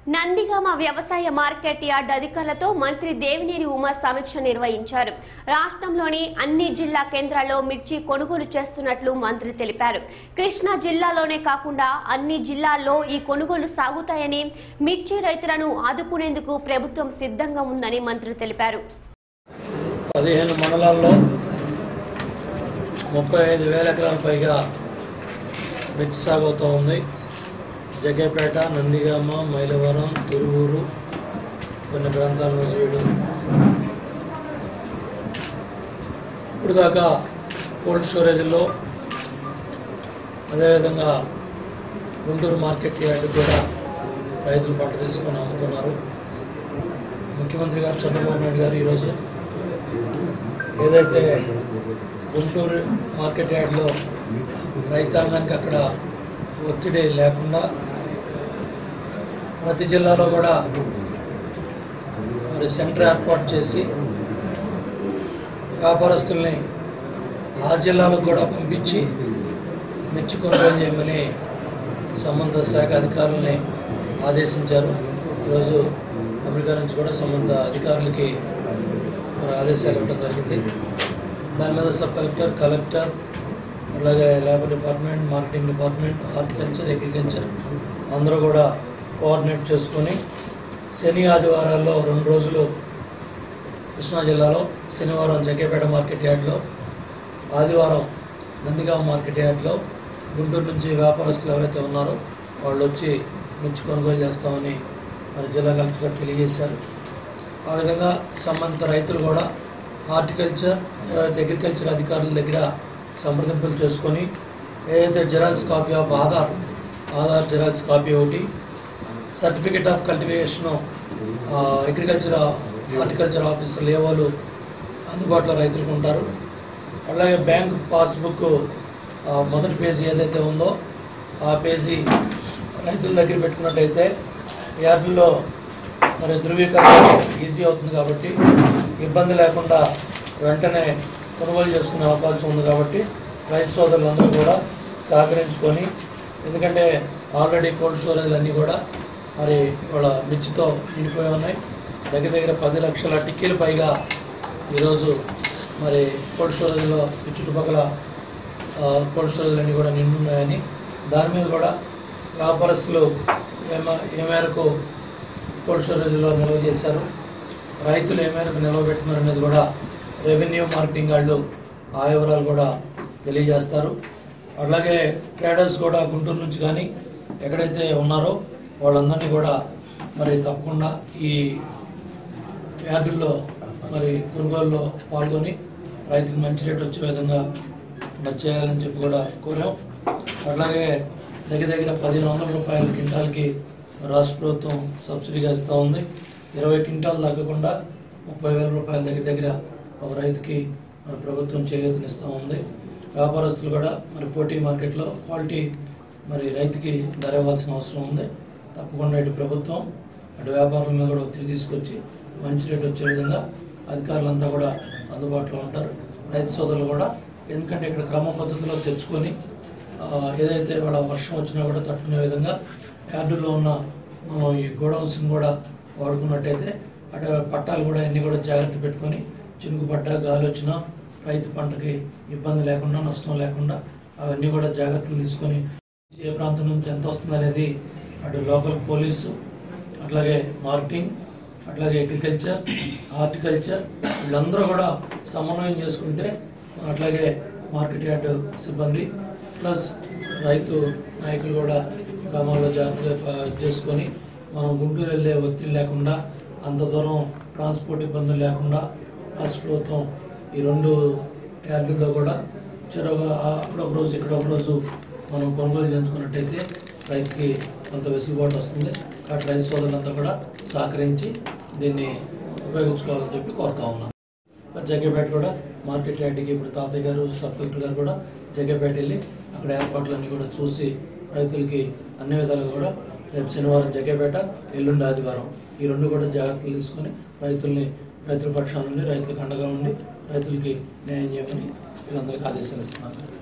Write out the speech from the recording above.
నందిగామ వ్యవసాయ market yard అధికారులతో మంత్రి దేవినేని ఉమా సమీక్ష నిర్వహించారు రాష్ట్రంలోని అన్ని జిల్లా కేంద్రాల్లో మిర్చి కొనుగోలు చేస్తున్నట్లు మంత్రి తెలిపారు కృష్ణా జిల్లాలోనే కాకుండా అన్ని జిల్లాల్లో ఈ కొనుగోలు సాగుతాయని మిర్చి రైతులను ఆదుకునేందుకు ప్రభుత్వం సిద్ధంగా ఉందని మంత్రి తెలిపారు పదిహేను మండలాల్లో ముప్పై ఐదు వేల ఎకరాల పైగా మిర్చి సాగు అవుతూ ఉంది జగ్గేపేట నందిగామ మైలవరం తిరువూరు కొన్ని ప్రాంతాల్లో చేయడం ఇప్పుడు దాకా కోల్డ్ స్టోరేజ్లో అదేవిధంగా గుంటూరు మార్కెట్ యార్డు కూడా రైతులు పంట తీసుకొని అమ్ముతున్నారు ముఖ్యమంత్రి గారు చంద్రబాబు నాయుడు గారు ఈరోజు ఏదైతే గుంటూరు మార్కెట్ యార్డ్లో రైతాంగానికి అక్కడ ఒత్తిడి లేకుండా ప్రతి జిల్లాలో కూడా మరి సెంటర్ ఏర్పాటు చేసి వ్యాపారస్తుల్ని ఆ జిల్లాలకు కూడా పంపించి మిర్చి కొనుగోలు చేయమని సంబంధ శాఖ అధికారులని ఆదేశించారు ఈరోజు అమెరికా నుంచి కూడా సంబంధ అధికారులకి మరి ఆదేశాలు ఇవ్వడం జరిగింది దాని మీద సబ్ కలెక్టర్ కలెక్టర్ అలాగే labour department marketing department horticulture agriculture అందరూ కూడా కోఆర్డినేట్ చేసుకొని శని ఆదివారాల్లో రెండు రోజులు కృష్ణా జిల్లాలో శనివారం జగ్గేపేట మార్కెట్ యార్డ్లో ఆదివారం నందిగామ మార్కెట్ యార్డ్లో గుంటూరు నుంచి వ్యాపారస్తులు ఎవరైతే ఉన్నారో వాళ్ళు వచ్చి మిర్చి కొనుగోలు చేస్తామని మరి జిల్లా కలెక్టర్ గారు తెలియజేశారు ఆ విధంగా సంబంధిత రైతులు కూడా హార్టికల్చర్ ఏవైతే అగ్రికల్చర్ అధికారుల దగ్గర సంప్రదింపులు చేసుకొని ఏదైతే xerox copy of Aadhaar Aadhaar xerox copy ఒకటి certificate of cultivation agriculture horticulture ఆఫీసర్లు ఏ వాళ్ళు అందుబాటులో రైతులకు ఉంటారు అలాగే బ్యాంక్ పాస్బుక్ ఆ, మొదటి పేజీ ఏదైతే ఉందో ఆ పేజీ రైతుల దగ్గర పెట్టుకున్నట్టయితే యార్డుల్లో మరి ధృవీకరణ ఈజీ అవుతుంది కాబట్టి ఇబ్బంది లేకుండా వెంటనే కొనుగోలు చేసుకునే అవకాశం ఉంది కాబట్టి రైతు సోదరులందరూ కూడా సహకరించుకొని ఎందుకంటే ఆల్రెడీ కోల్డ్ స్టోరేజ్లు అన్నీ కూడా మరి వాళ్ళ మిర్చితో నిండిపోయి ఉన్నాయి దగ్గర దగ్గర పది లక్షల టిక్కీలు పైగా ఈరోజు మరి కోల్డ్ స్టోరేజ్లో ఈ చుట్టుపక్కల ఆ, కోల్డ్ స్టోరేజ్లు అన్నీ కూడా నిండున్నాయని దాని మీద కూడా వ్యాపారస్తులు ఏమ ఏ మేరకు కోల్డ్ స్టోరేజ్లో నిల్వ చేశారు రైతులు ఏ మేరకు నిల్వ పెట్టున్నారు అనేది కూడా రెవెన్యూ మార్కెటింగ్ వాళ్ళు ఆ వివరాలు కూడా తెలియజేస్తారు అలాగే ట్రేడర్స్ కూడా గుంటూరు నుంచి కానీ ఎక్కడైతే ఉన్నారో వాళ్ళందరినీ కూడా మరి తప్పకుండా ఈ యార్డుల్లో మరి కొనుగోలులో పాల్గొని రైతుకి మంచి రేటు వచ్చే విధంగా మరి చేయాలని చెప్పి కూడా కోరాం అట్లాగే దగ్గర దగ్గర పదిహేను వందల రూపాయల క్వింటాల్కి రాష్ట్ర ప్రభుత్వం సబ్సిడీగా ఇస్తూ ఉంది ఇరవై క్వింటాలు తగ్గకుండా ముప్పై వేల రూపాయల దగ్గర దగ్గర ఒక రైతుకి మరి ప్రభుత్వం చేయూతనిస్తూ ఉంది వ్యాపారస్తులు కూడా మరి పోటీ మార్కెట్లో క్వాలిటీ మరి రైతుకి ధర ఇవ్వాల్సిన అవసరం ఉంది తప్పకుండా ఇటు ప్రభుత్వం అటు వ్యాపారుల మీద కూడా ఒత్తిడి తీసుకొచ్చి మంచి రేటు వచ్చే విధంగా అధికారులంతా కూడా అందుబాటులో ఉంటారు రైతు సోదరులు కూడా ఎందుకంటే ఇక్కడ క్రమ పద్ధతిలో తెచ్చుకొని ఆ, ఏదైతే వాళ్ళ వర్షం వచ్చినా కూడా తట్టుకునే విధంగా యార్డులో ఉన్న మనం ఈ గోడౌన్స్ని కూడా వాడుకున్నట్టయితే అటు పట్టాలు కూడా అన్నీ కూడా జాగ్రత్త పెట్టుకొని చినుకు పడ్డ గాలి వచ్చినా రైతు పంటకి ఇబ్బంది లేకుండా నష్టం లేకుండా అవన్నీ కూడా జాగ్రత్తలు తీసుకొని ఏ ప్రాంతం నుంచి ఎంత వస్తుంది అనేది అటు లోకల్ పోలీసు అట్లాగే మార్కెటింగ్ అట్లాగే అగ్రికల్చర్ హార్టికల్చర్ వీళ్ళందరూ కూడా సమన్వయం చేసుకుంటే అట్లాగే మార్కెట్ యార్డ్ సిబ్బంది ప్లస్ రైతు నాయకులు కూడా గ్రామాల్లో జాగ్రత్తగా ప- చేసుకొని మనం గుంటూరు వెళ్ళే ఒత్తిడి లేకుండా అంత దూరం ట్రాన్స్పోర్ట్ ఇబ్బందులు లేకుండా రాష్ట్ర ప్రభుత్వం ఈ రెండు యార్డుల్లో కూడా చెరొక అక్కడ ఒక రోజు ఇక్కడ ఒక రోజు మనం కొనుగోలు చేయించుకున్నట్టయితే రైతుకి కొంత వెసులుబాటు వస్తుంది కాబట్టి రైతు సోదరులంతా కూడా సహకరించి దీన్ని ఉపయోగించుకోవాలని చెప్పి కోరుతా ఉన్నాను జగ్గేపేట కూడా మార్కెట్ యార్డ్కి ఇప్పుడు తాతయ్య గారు సబ్ కలెక్టర్ గారు కూడా జగ్గేపేట వెళ్ళి అక్కడ ఏర్పాట్లన్నీ కూడా చూసి రైతులకి అన్ని విధాలుగా కూడా రేపు శనివారం జగ్గేపేట ఎల్లుండి ఆదివారం ఈ రెండు కూడా జాగ్రత్తలు తీసుకొని రైతుల్ని రైతుల పక్షాన నుండి రైతులకు అండగా ఉండి రైతులకి న్యాయం చేయమని వీళ్ళందరికీ ఆదేశాలు ఇస్తున్నాను